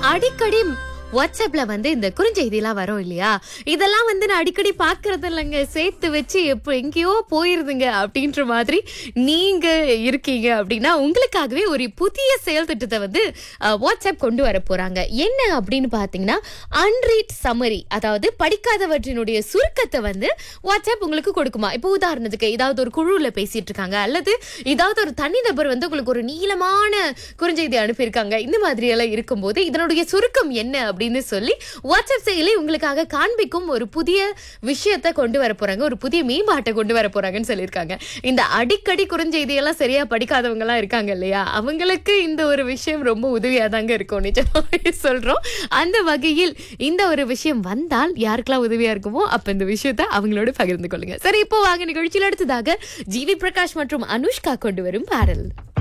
அடிக்கடி வாட்ஸ்அப்ல வந்து இந்த குறுஞ்செய்திலாம் வரும் இல்லையா இதெல்லாம் வந்து நான் அடிக்கடி பாக்குறது இல்லைங்க சேர்த்து வச்சு எப்போ எங்கேயோ போயிருதுங்க அப்படின்ற மாதிரி நீங்க இருக்கீங்க அப்படின்னா உங்களுக்காகவே ஒரு புதிய செயல் திட்டத்தை வந்து அஹ், வாட்ஸ்அப் கொண்டு வர போறாங்க என்ன அப்படின்னு பாத்தீங்கன்னா அன்ரீட் சம்மரி அதாவது படிக்காதவற்றினுடைய சுருக்கத்தை வந்து வாட்ஸ்அப் உங்களுக்கு கொடுக்குமா இப்போ உதாரணத்துக்கு ஏதாவது ஒரு குழுவில் பேசிட்டு இருக்காங்க அல்லது ஏதாவது ஒரு தனிநபர் வந்து உங்களுக்கு ஒரு நீளமான குறுஞ்செய்தி அனுப்பியிருக்காங்க இந்த மாதிரி எல்லாம் இருக்கும்போது இதனுடைய சுருக்கம் என்ன அப்படின்னு சொல்லி வாட்ஸ்அப் செயலி உங்களுக்காக காண்பிக்கும் ஒரு புதிய விஷயத்தை கொண்டு வர போறாங்க ஒரு புதிய மேம்பாட்டை கொண்டு வர போறாங்கன்னு சொல்லியிருக்காங்க இந்த அடிக்கடி குறுஞ்செய்தி எல்லாம் சரியா படிக்காதவங்க எல்லாம் இருக்காங்க இல்லையா அவங்களுக்கு இந்த ஒரு விஷயம் ரொம்ப உதவியா தாங்க இருக்கும் நிஜமாவே சொல்றோம் அந்த வகையில் இந்த ஒரு விஷயம் வந்தால் யாருக்கெல்லாம் உதவியா இருக்குமோ அப்ப இந்த விஷயத்தை அவங்களோட பகிர்ந்து கொள்ளுங்க சரி இப்போ வாங்க நிகழ்ச்சியில் அடுத்ததாக ஜிவி பிரகாஷ் மற்றும் அனுஷ்கா கொண்டு வரும் பாடல்